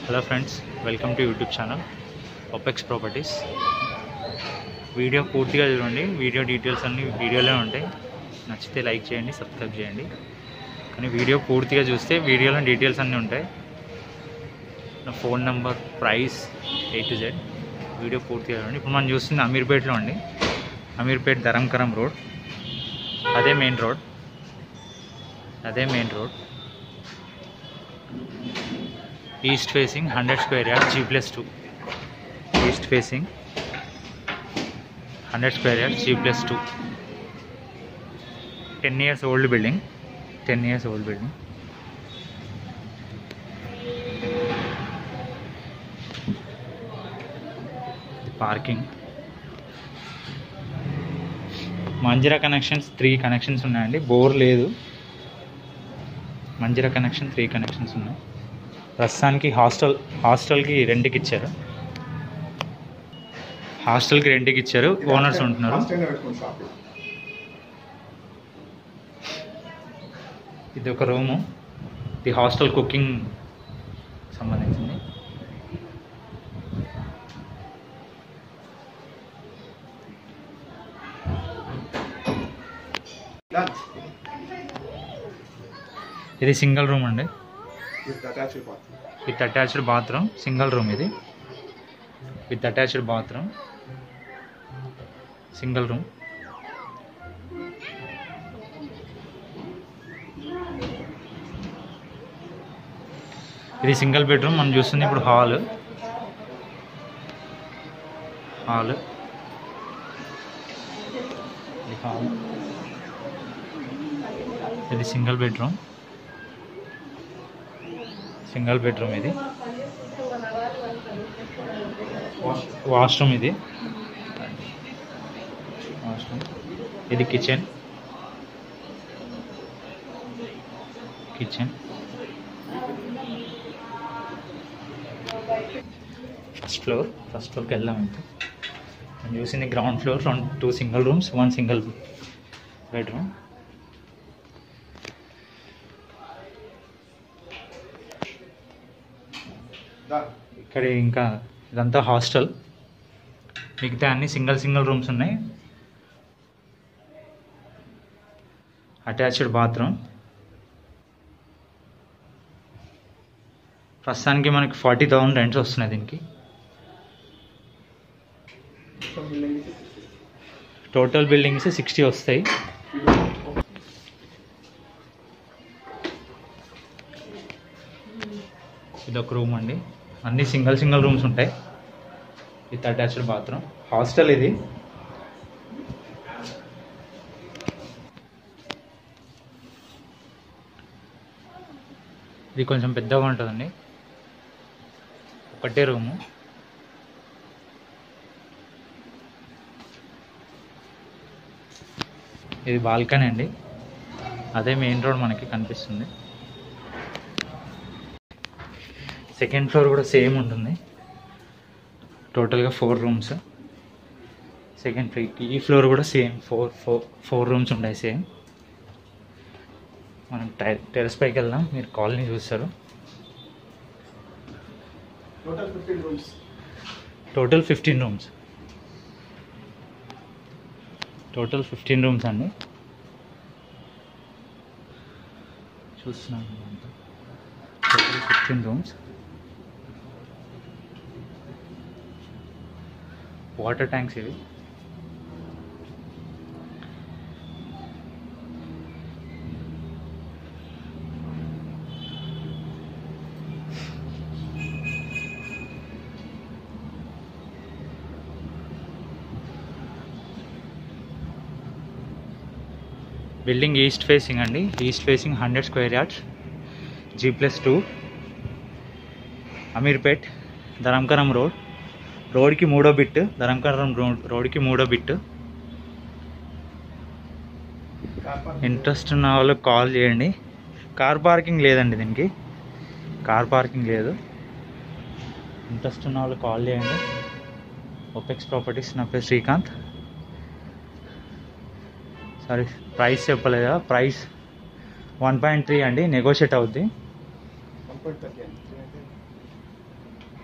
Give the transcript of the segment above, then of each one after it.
hello friends welcome to YouTube channel Opex Properties video పూర్తిగా చూడండి video details అన్నీ వీడియోలో ఉంటాయి నచ్చితే లైక్ చేయండి సబ్స్క్రైబ్ చేయండి కానీ వీడియో పూర్తిగా చూస్తే వీడియోలో డీటెయిల్స్ అన్నీ ఉంటాయి నా phone number price A to Z video పూర్తిగా చూడండి ఇప్పుడు మనం చూస్తుంది అమీర్పేట్లో అండి అమీర్పేట్ ధరంకరం రోడ్ అదే మెయిన్ రోడ్ అదే main road east facing hundred square yard G plus two east facing hundred square yard G plus two ten years old building ten years old building parking Manjira connections three connections ఉన్నాయండి bore లేదు Manjira connection three connections ఉన్నాయి ప్రస్తుతానికి hostel హాస్టల్కి రెంట్కి ఇచ్చారు హాస్టల్కి రెంట్కి ఇచ్చారు ఓనర్స్ ఉంటున్నారు ఇది ఒక రూము ఇది హాస్టల్ కుకింగ్ సంబంధించింది ఇది సింగిల్ రూమ్ అండి with attached bathroom single room ఇది with attached bathroom single room ఇది సింగిల్ బెడ్రూమ్ మనం చూస్తుంది ఇప్పుడు హాల్ హాల్ ఇది హాల్ ఇది సింగిల్ బెడ్రూమ్ సింగిల్ బెడ్రూమ్ ఇది వాష్రూమ్ ఇది వాష్రూమ్ ఇది kitchen kitchen first floor first ఫ్లోర్కి వెళ్దాం ఇంకా నేను చూసింది గ్రౌండ్ ఫ్లోర్ రెండు two single rooms one single bedroom ఇక్కడ ఇంకా ఇదంతా హాస్టల్ మిగతా అన్ని సింగిల్ సింగిల్ రూమ్స్ ఉన్నాయి అటాచ్డ్ బాత్రూమ్ ప్రస్తుతానికి మనకి ఫార్టీ థౌసండ్ రెంట్స్ వస్తున్నాయి దీనికి టోటల్ బిల్డింగ్స్ సిక్స్టీ వస్తాయి ఇది ఒక రూమ్ అండి అన్ని సింగిల్ సింగిల్ రూమ్స్ ఉంటాయి విత్ అటాచ్డ్ బాత్రూమ్ హాస్టల్ ఇది ఇది కొంచెం పెద్దగా ఉంటుందండి ఒకటే రూము ఇది బాల్కనీ అండి అదే మెయిన్ రోడ్ మనకి కనిపిస్తుంది సెకండ్ ఫ్లోర్ కూడా సేమ్ ఉంటుంది టోటల్గా ఫోర్ రూమ్స్ సెకండ్ ఫ్లోర్ ఈ ఫ్లోర్ కూడా same four four four rooms ఉంటాయి సేమ్ మనం టె టెరెస్ పైకి వెళ్దాం మీరు కాలనీ చూస్తారు total fifteen rooms total fifteen rooms total fifteen rooms అండి చూస్తున్నాను total fifteen rooms water tanks ఇవి బిల్డింగ్ ఈస్ట్ ఫేసింగ్ అండి east facing hundred square yards G plus two Ameerpet Dharamkaram road రోడ్కి మూడో బిట్ ధరంకరం రోడ్ రోడ్కి మూడో బిట్ ఇంట్రెస్ట్ ఉన్న వాళ్ళు కాల్ చేయండి కార్ పార్కింగ్ లేదండి దీనికి కార్ పార్కింగ్ లేదు ఇంట్రెస్ట్ ఉన్న వాళ్ళు కాల్ చేయండి ఒపెక్స్ ప్రాపర్టీస్ నా పేరు శ్రీకాంత్ సారీ ప్రైస్ చెప్పలేదా ప్రైస్ వన్ పాయింట్ త్రీ అండి నెగోషియేట్ అవుద్ది వన్ పాయింట్ థర్టీ అండి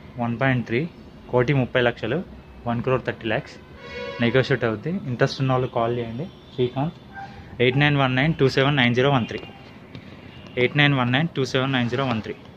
వన్ పాయింట్ త్రీ కోటి ముప్పై లక్షలు one crore thirty lakhs negotiate అవుద్ది ఇంట్రెస్ట్ ఉన్న వాళ్ళు కాల్ చేయండి Srikanth eight nine one nine two seven nine zero one three eight nine one nine two seven nine zero one three